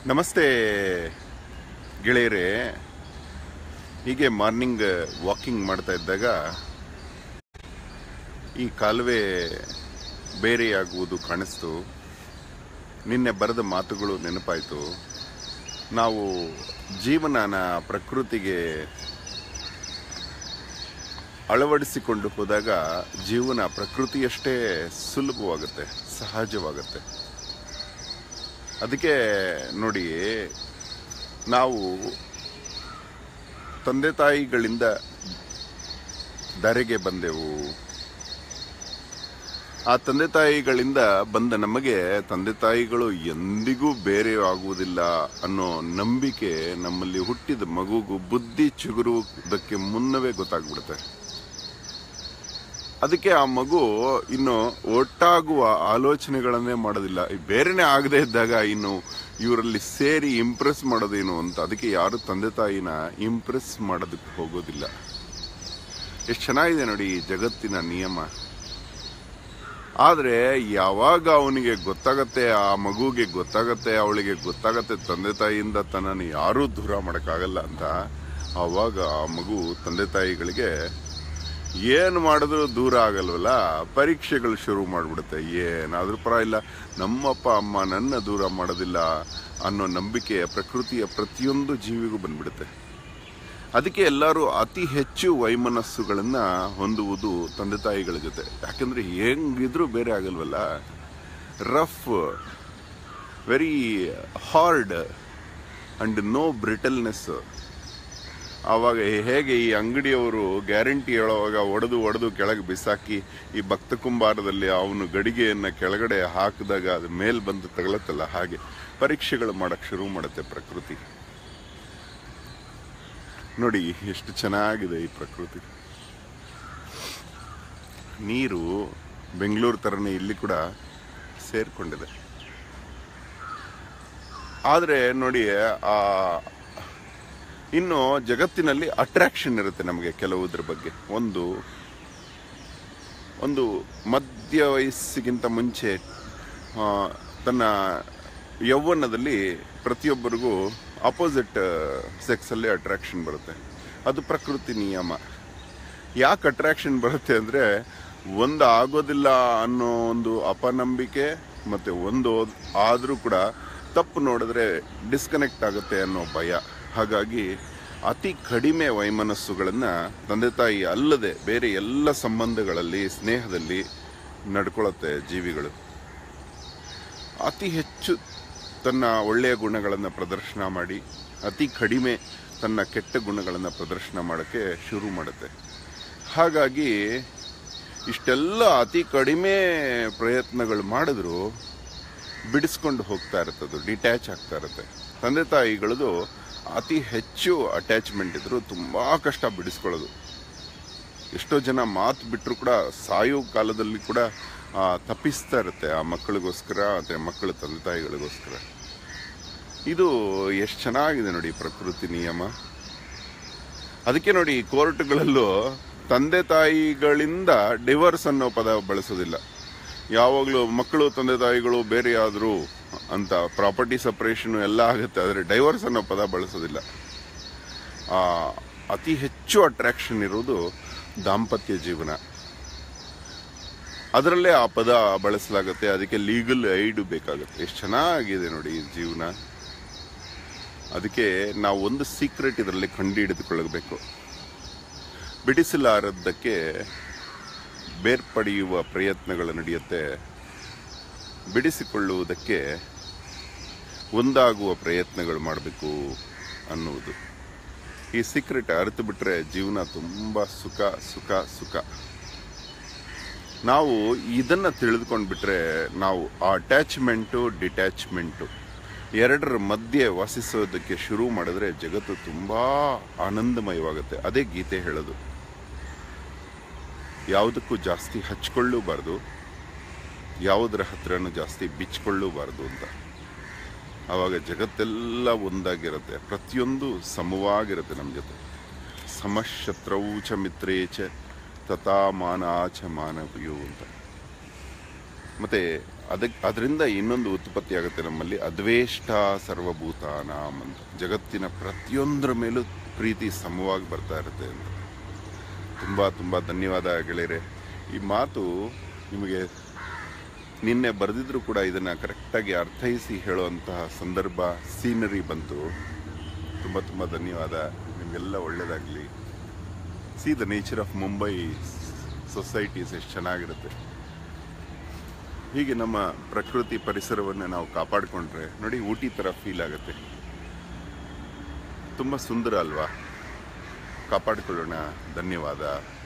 ನಮಸ್ತೆ ಗೆಳೆಯರೇ ಹೀಗೆ ಮಾರ್ನಿಂಗ್ ವಾಕಿಂಗ್ ಮಾಡ್ತಾ ಇದ್ದಾಗ ಈ ಕಾಲುವೆ ಬೇರೆಯಾಗುವುದು ಕಾಣಿಸ್ತು ನಿನ್ನೆ ಬರೆದ ಮಾತುಗಳು ನೆನಪಾಯಿತು ನಾವು ಜೀವನನ ಪ್ರಕೃತಿಗೆ ಅಳವಡಿಸಿಕೊಂಡು ಹೋದಾಗ ಜೀವನ ಪ್ರಕೃತಿಯಷ್ಟೇ ಸುಲಭವಾಗುತ್ತೆ ಸಹಜವಾಗುತ್ತೆ ಅದಕ್ಕೆ ನೋಡಿ ನಾವು ತಂದೆ ತಾಯಿಗಳಿಂದ ಧರೆಗೆ ಬಂದೆವು ಆ ತಂದೆ ತಾಯಿಗಳಿಂದ ಬಂದ ನಮಗೆ ತಂದೆ ತಾಯಿಗಳು ಎಂದಿಗೂ ಬೇರೆ ಆಗುವುದಿಲ್ಲ ಅನ್ನೋ ನಂಬಿಕೆ ನಮ್ಮಲ್ಲಿ ಹುಟ್ಟಿದ ಮಗುಗೂ ಬುದ್ಧಿ ಚಿಗುರುವುದಕ್ಕೆ ಮುನ್ನವೇ ಗೊತ್ತಾಗ್ಬಿಡುತ್ತೆ ಅದಕ್ಕೆ ಆ ಮಗು ಇನ್ನು ಒಟ್ಟಾಗುವ ಆಲೋಚನೆಗಳನ್ನೇ ಮಾಡೋದಿಲ್ಲ ಈ ಬೇರೆನೆ ಆಗದೆ ಇದ್ದಾಗ ಇನ್ನು ಇವರಲ್ಲಿ ಸೇರಿ ಇಂಪ್ರೆಸ್ ಮಾಡೋದೇನು ಅಂತ ಅದಕ್ಕೆ ಯಾರು ತಂದೆ ತಾಯಿನ ಇಂಪ್ರೆಸ್ ಮಾಡೋದಕ್ಕೆ ಹೋಗೋದಿಲ್ಲ ಎಷ್ಟು ಚೆನ್ನಾಗಿದೆ ನೋಡಿ ಈ ಜಗತ್ತಿನ ನಿಯಮ ಆದ್ರೆ ಯಾವಾಗ ಅವನಿಗೆ ಗೊತ್ತಾಗತ್ತೆ ಆ ಮಗುಗೆ ಗೊತ್ತಾಗತ್ತೆ ಅವಳಿಗೆ ಗೊತ್ತಾಗತ್ತೆ ತಂದೆ ತಾಯಿಯಿಂದ ತನ್ನನ್ನು ಯಾರೂ ದೂರ ಮಾಡೋಕ್ಕಾಗಲ್ಲ ಅಂತ ಆವಾಗ ಆ ಮಗು ತಂದೆ ತಾಯಿಗಳಿಗೆ ಏನು ಮಾಡಿದ್ರು ದೂರ ಆಗಲ್ವಲ್ಲ ಪರೀಕ್ಷೆಗಳು ಶುರು ಮಾಡಿಬಿಡುತ್ತೆ ಏನಾದ್ರೂ ಪರವಾಗಿಲ್ಲ ನಮ್ಮಪ್ಪ ಅಮ್ಮ ನನ್ನ ದೂರ ಮಾಡೋದಿಲ್ಲ ಅನ್ನೋ ನಂಬಿಕೆ ಪ್ರಕೃತಿಯ ಪ್ರತಿಯೊಂದು ಜೀವಿಗೂ ಬಂದ್ಬಿಡುತ್ತೆ ಅದಕ್ಕೆ ಎಲ್ಲರೂ ಅತಿ ಹೆಚ್ಚು ವೈಮನಸ್ಸುಗಳನ್ನ ಹೊಂದುವುದು ತಂದೆ ತಾಯಿಗಳ ಜೊತೆ ಯಾಕಂದ್ರೆ ಹೆಂಗಿದ್ರು ಬೇರೆ ಆಗಲ್ವಲ್ಲ rough very hard and no brittleness ಆವಾಗ ಹೇಗೆ ಈ ಅಂಗಡಿಯವರು ಗ್ಯಾರಂಟಿ ಹೇಳುವಾಗ ಒಡೆದು ಒಡೆದು ಕೆಳಗೆ ಬಿಸಾಕಿ ಈ ಭಕ್ತ ಕುಂಬಾರದಲ್ಲಿ ಅವನು ಗಡಿಗೆಯನ್ನ ಕೆಳಗಡೆ ಹಾಕಿದಾಗ ಅದು ಮೇಲ್ ಬಂದು ತಗಲತ್ತಲ್ಲ ಹಾಗೆ ಪರೀಕ್ಷೆಗಳು ಮಾಡಕ್ ಶುರು ಮಾಡುತ್ತೆ ಪ್ರಕೃತಿ ನೋಡಿ ಎಷ್ಟು ಚೆನ್ನಾಗಿದೆ ಈ ಪ್ರಕೃತಿ ನೀರು ಬೆಂಗಳೂರು ತರನೇ ಇಲ್ಲಿ ಕೂಡ ಸೇರ್ಕೊಂಡಿದೆ ಆದ್ರೆ ನೋಡಿ ಆ ಇನ್ನು ಜಗತ್ತಿನಲ್ಲಿ ಅಟ್ರಾಕ್ಷನ್ ಇರುತ್ತೆ ನಮಗೆ ಕೆಲವುದ್ರ ಬಗ್ಗೆ ಒಂದು ಒಂದು ಮಧ್ಯ ವಯಸ್ಸಿಗಿಂತ ಮುಂಚೆ ಆ, ತನ್ನ ಯೌವನದಲ್ಲಿ ಪ್ರತಿಯೊಬ್ಬರಿಗೂ ಅಪೋಸಿಟ್ ಸೆಕ್ಸಲ್ಲಿ ಅಟ್ರಾಕ್ಷನ್ ಬರುತ್ತೆ ಅದು ಪ್ರಕೃತಿ ನಿಯಮ ಯಾಕೆ ಅಟ್ರಾಕ್ಷನ್ ಬರುತ್ತೆ ಅಂದರೆ ಒಂದು ಆಗೋದಿಲ್ಲ ಅನ್ನೋ ಒಂದು ಅಪನಂಬಿಕೆ ಮತ್ತು ಒಂದು ಆದರೂ ಕೂಡ ತಪ್ಪು ನೋಡಿದ್ರೆ ಡಿಸ್ಕನೆಕ್ಟ್ ಆಗುತ್ತೆ ಅನ್ನೋ ಭಯ ಹಾಗಾಗಿ ಅತಿ ಕಡಿಮೆ ವೈಮನಸ್ಸುಗಳನ್ನು ತಂದೆ ತಾಯಿ ಅಲ್ಲದೆ ಬೇರೆ ಎಲ್ಲ ಸಂಬಂಧಗಳಲ್ಲಿ ಸ್ನೇಹದಲ್ಲಿ ನಡ್ಕೊಳ್ಳುತ್ತೆ ಜೀವಿಗಳು ಅತಿ ಹೆಚ್ಚು ತನ್ನ ಒಳ್ಳೆಯ ಗುಣಗಳನ್ನು ಪ್ರದರ್ಶನ ಮಾಡಿ ಅತಿ ಕಡಿಮೆ ತನ್ನ ಕೆಟ್ಟ ಗುಣಗಳನ್ನು ಪ್ರದರ್ಶನ ಮಾಡೋಕ್ಕೆ ಶುರು ಮಾಡುತ್ತೆ ಹಾಗಾಗಿ ಇಷ್ಟೆಲ್ಲ ಅತಿ ಕಡಿಮೆ ಪ್ರಯತ್ನಗಳು ಮಾಡಿದ್ರು ಬಿಡಿಸ್ಕೊಂಡು ಹೋಗ್ತಾ ಇರುತ್ತದು ಡಿಟ್ಯಾಚ್ ಆಗ್ತಾ ಇರುತ್ತೆ ತಂದೆ ತಾಯಿಗಳದು ಅತಿ ಹೆಚ್ಚು ಅಟ್ಯಾಚ್ಮೆಂಟ್ ಇದ್ರು ತುಂಬಾ ಕಷ್ಟ ಬಿಡಿಸ್ಕೊಳ್ಳೋದು ಎಷ್ಟೋ ಜನ ಮಾತು ಬಿಟ್ಟರು ಕೂಡ ಸಾಯೋ ಕಾಲದಲ್ಲಿ ಕೂಡ ಆ, ತಪ್ಪಿಸ್ತಾ ಇರುತ್ತೆ ಆ ಮಕ್ಕಳಿಗೋಸ್ಕರ ಮತ್ತೆ ಮಕ್ಕಳ ತಂದೆ ತಾಯಿಗಳಿಗೋಸ್ಕರ ಇದು ಎಷ್ಟು ಚೆನ್ನಾಗಿದೆ ನೋಡಿ ಪ್ರಕೃತಿ ನಿಯಮ ಅದಕ್ಕೆ ನೋಡಿ ಕೋರ್ಟ್ಗಳಲ್ಲೂ ತಂದೆ ತಾಯಿಗಳಿಂದ ಡಿವೋರ್ಸ್ ಅನ್ನೋ ಪದ ಬಳಸೋದಿಲ್ಲ ಯಾವಾಗಲೂ ಮಕ್ಕಳು ತಂದೆ ತಾಯಿಗಳು ಬೇರೆ ಆದ್ರು ಅಂತ ಪ್ರಾಪರ್ಟಿ ಸಪ್ರೇಷನ್ ಎಲ್ಲ ಆಗುತ್ತೆ ಆದರೆ ಡೈವರ್ಸ್ ಅನ್ನೋ ಪದ ಬಳಸೋದಿಲ್ಲ ಆ, ಅತಿ ಹೆಚ್ಚು ಅಟ್ರಾಕ್ಷನ್ ಇರೋದು ದಾಂಪತ್ಯ ಜೀವನ ಅದರಲ್ಲೇ ಆ ಪದ ಬಳಸಲಾಗುತ್ತೆ ಅದಕ್ಕೆ ಲೀಗಲ್ ಐಡ್ ಬೇಕಾಗುತ್ತೆ ಎಷ್ಟು ಚೆನ್ನಾಗಿದೆ ನೋಡಿ ಈ ಜೀವನ ಅದಕ್ಕೆ ನಾವು ಒಂದು ಸೀಕ್ರೆಟ್ ಇದರಲ್ಲಿ ಕಂಡು ಹಿಡಿದುಕೊಳ್ಳಬೇಕು ಬಿಡಿಸಲಾರದ್ದಕ್ಕೆ ಬೇರ್ಪಡೆಯುವ ಪ್ರಯತ್ನಗಳು ನಡೆಯುತ್ತೆ ಬಿಡಿಸಿಕೊಳ್ಳುವುದಕ್ಕೆ ಒಂದಾಗುವ ಪ್ರಯತ್ನಗಳು ಮಾಡಬೇಕು ಅನ್ನುವುದು ಈ ಸೀಕ್ರೆಟ್ ಅರಿತು ಬಿಟ್ರೆ ಜೀವನ ತುಂಬ ಸುಖ ಸುಖ ಸುಖ ನಾವು ಇದನ್ನ ತಿಳಿದುಕೊಂಡು ಬಿಟ್ರೆ ನಾವು ಆ ಅಟ್ಯಾಚ್ಮೆಂಟು ಡಿಟ್ಯಾಚ್ಮೆಂಟು ಎರಡರ ಮಧ್ಯೆ ವಾಸಿಸೋದಕ್ಕೆ ಶುರು ಮಾಡಿದ್ರೆ ಜಗತ್ತು ತುಂಬಾ ಆನಂದಮಯವಾಗುತ್ತೆ ಅದೇ ಗೀತೆ ಹೇಳೋದು ಯಾವುದಕ್ಕೂ ಜಾಸ್ತಿ ಹಚ್ಕೊಳ್ಳೂಬಾರ್ದು ಯಾವುದರ ಹತ್ರನೂ ಜಾಸ್ತಿ ಬಿಚ್ಕೊಳ್ಳೂಬಾರ್ದು ಅಂತ ಆವಾಗ ಜಗತ್ತೆಲ್ಲ ಒಂದಾಗಿರುತ್ತೆ ಪ್ರತಿಯೊಂದು ಸಮವಾಗಿರುತ್ತೆ ನಮ್ಮ ಜೊತೆ ಸಮಶತ್ರೌ ಚ ಮಿತ್ರೇ ಚ ತಥಾ ಮಾನಾಚ ಮಾನವಿಯು ಅಂತ ಮತ್ತು ಅದಕ್ಕೆ ಅದರಿಂದ ಇನ್ನೊಂದು ಉತ್ಪತ್ತಿ ಆಗುತ್ತೆ ನಮ್ಮಲ್ಲಿ ಅದ್ವೇಷ್ಟ ಸರ್ವಭೂತಾನಾಂ ಅಂತ ಜಗತ್ತಿನ ಪ್ರತಿಯೊಂದರ ಮೇಲೂ ಪ್ರೀತಿ ಸಮವಾಗಿ ಬರ್ತಾ ಇರುತ್ತೆ ಅಂತ ತುಂಬ ತುಂಬ ಧನ್ಯವಾದ ಗೆಳೆಯರೆ ಈ ಮಾತು ನಿಮಗೆ ನಿನ್ನೆ ಬರೆದಿದ್ರು ಕೂಡ ಇದನ್ನು ಕರೆಕ್ಟಾಗಿ ಅರ್ಥೈಸಿ ಹೇಳುವಂತಹ ಸಂದರ್ಭ ಸೀನರಿ ಬಂತು ತುಂಬ ತುಂಬ ಧನ್ಯವಾದ ನಿಮಗೆಲ್ಲ ಒಳ್ಳೆಯದಾಗಲಿ see the nature of Mumbai societies ಎಷ್ಟು ಚೆನ್ನಾಗಿರುತ್ತೆ ಹೀಗೆ ನಮ್ಮ ಪ್ರಕೃತಿ ಪರಿಸರವನ್ನು ನಾವು ಕಾಪಾಡಿಕೊಂಡ್ರೆ ನೋಡಿ ಊಟಿ ಥರ ಫೀಲ್ ಆಗುತ್ತೆ ತುಂಬ ಸುಂದರ ಅಲ್ವಾ ಕಾಪಾಡಿಕೊಳ್ಳೋಣ ಧನ್ಯವಾದ